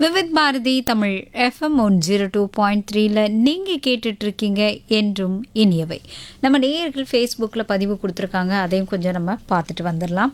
Vividh Bharati Tamil FM one zero two point த்ரீல நீங்கள் கேட்டுட்ருக்கீங்க என்றும் இனியவை நம்ம நேயர்கள் ஃபேஸ்புக்கில் பதிவு கொடுத்துருக்காங்க அதையும் கொஞ்சம் நம்ம பார்த்துட்டு வந்துடலாம்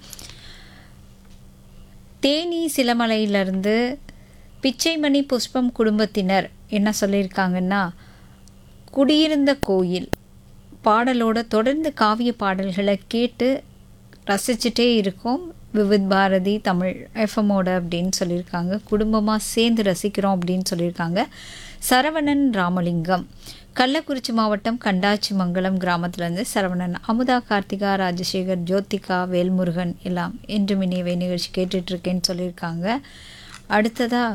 தேனி சிலமலையிலிருந்து பிச்சைமணி புஷ்பம் குடும்பத்தினர் என்ன சொல்லியிருக்காங்கன்னா குடியிருந்த கோயில் பாடலோட தொடர்ந்து காவிய பாடல்களை கேட்டு ரசிச்சுட்டே இருக்கோம் விவித் பாரதி தமிழ் எஃப்எம்மோட அப்படின்னு சொல்லியிருக்காங்க குடும்பமாக சேர்ந்து ரசிக்கிறோம் அப்படின்னு சொல்லியிருக்காங்க சரவணன் ராமலிங்கம் கள்ளக்குறிச்சி மாவட்டம் கண்டாச்சி மங்கலம் கிராமத்துலேருந்து சரவணன் அமுதா கார்த்திகா ராஜசேகர் ஜோதிகா வேல்முருகன் எல்லாம் என்று மினியவை நிகழ்ச்சி கேட்டுட்ருக்கேன்னு சொல்லியிருக்காங்க அடுத்ததாக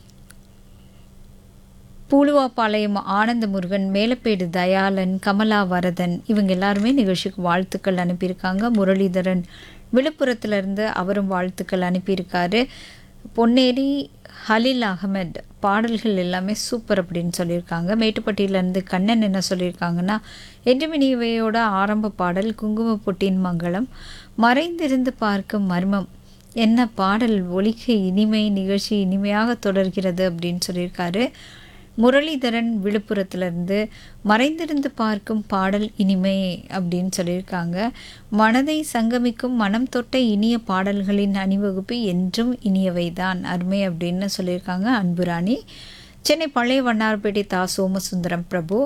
பூலுவாப்பாளையம் ஆனந்த முருகன் மேலப்பேடு தயாளன் கமலா வரதன் இவங்க எல்லாருமே நிகழ்ச்சிக்கு வாழ்த்துக்கள் அனுப்பியிருக்காங்க முரளிதரன் விழுப்புரத்துலேருந்து அவரும் வாழ்த்துக்கள் அனுப்பியிருக்காரு பொன்னேரி ஹலில் அகமட் பாடல்கள் எல்லாமே சூப்பர் அப்படின்னு சொல்லியிருக்காங்க மேட்டுப்பட்டியிலேருந்து கண்ணன் என்ன சொல்லியிருக்காங்கன்னா என்றுமினிவையோட ஆரம்ப பாடல் குங்குமப்பொட்டின் மங்களம் மறைந்திருந்து பார்க்கும் மர்மம் என்ன பாடல் ஒலிக்க இனிமை நிகழ்ச்சி இனிமையாக தொடர்கிறது அப்படின்னு சொல்லியிருக்காரு முரளிதரன் விழுப்புரத்துலேருந்து மறைந்திருந்து பார்க்கும் பாடல் இனிமை அப்படின்னு சொல்லியிருக்காங்க மனதை சங்கமிக்கும் மனம் தொட்ட இனிய பாடல்களின் அணிவகுப்பு என்றும் இனியவைதான் அருமை அப்படின்னு சொல்லியிருக்காங்க அன்புராணி சென்னை பழைய வண்ணாரப்பேட்டை தா சோமசுந்தரம் பிரபு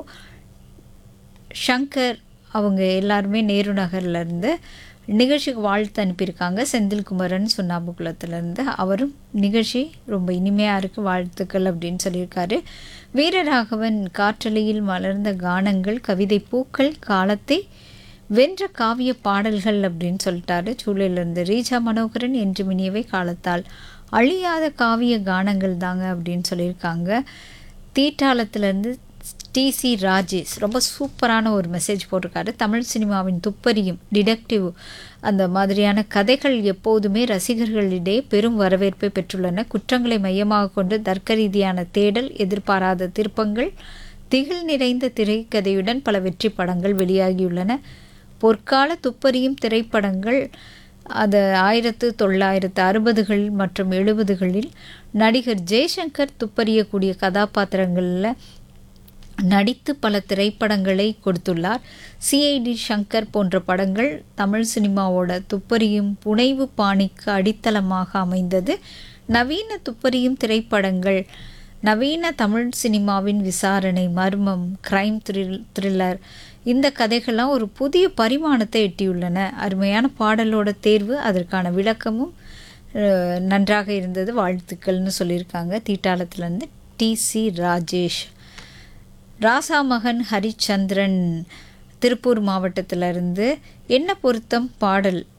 ஷங்கர் அவங்க எல்லாருமே நேரு நகர்லேருந்து நிகழ்ச்சிக்கு வாழ்த்து அனுப்பியிருக்காங்க செந்தில்குமரன் சுண்ணாம்புக்குளத்துலேருந்து அவரும் நிகழ்ச்சி ரொம்ப இனிமையாக இருக்குது வாழ்த்துக்கள் அப்படின்னு சொல்லியிருக்காரு வீரராகவன் காற்றலையில் மலர்ந்த கானங்கள் கவிதை பூக்கள் காலத்தை வென்ற காவிய பாடல்கள் அப்படின்னு சொல்லிட்டாரு சூழலிருந்து ரீஜா மனோகரன் என்று மினியவை காலத்தால் அழியாத காவிய கானங்கள் தாங்க அப்படின்னு சொல்லியிருக்காங்க தீட்டாளத்துலேருந்து டிசி ராஜேஷ் ரொம்ப சூப்பரான ஒரு மெசேஜ் போட்டிருக்காரு தமிழ் சினிமாவின் துப்பறியும் டிடெக்டிவ் அந்த மாதிரியான கதைகள் எப்போதுமே ரசிகர்களிடையே பெரும் வரவேற்பை பெற்றுள்ளன குற்றங்களை மையமாக கொண்டு தர்க்க ரீதியான தேடல் எதிர்பாராத திருப்பங்கள் திகில் நிறைந்த திரைக்கதையுடன் பல வெற்றி படங்கள் வெளியாகியுள்ளன பொற்கால துப்பறியும் திரைப்படங்கள் அது ஆயிரத்து தொள்ளாயிரத்து அறுபதுகள் மற்றும் எழுபதுகளில் நடிகர் ஜெய்சங்கர் துப்பறியக்கூடிய கதாபாத்திரங்களில் நடித்து பல திரைப்படங்களை கொடுத்துள்ளார் சிஐடி சங்கர் போன்ற படங்கள் தமிழ் சினிமாவோட துப்பறியும் புனைவு பாணிக்கு அடித்தளமாக அமைந்தது நவீன துப்பறியும் திரைப்படங்கள் நவீன தமிழ் சினிமாவின் விசாரணை மர்மம் கிரைம் த்ரில் த்ரில்லர் இந்த கதைகள்லாம் ஒரு புதிய பரிமாணத்தை எட்டியுள்ளன அருமையான பாடலோட தேர்வு அதற்கான விளக்கமும் நன்றாக இருந்தது வாழ்த்துக்கள்னு சொல்லியிருக்காங்க தீட்டாளத்துலேருந்து டி சி ராஜேஷ் ராசா மகன் ஹரிச்சந்திரன் திருப்பூர் மாவட்டத்திலிருந்து என்ன பொருத்தம் பாடல்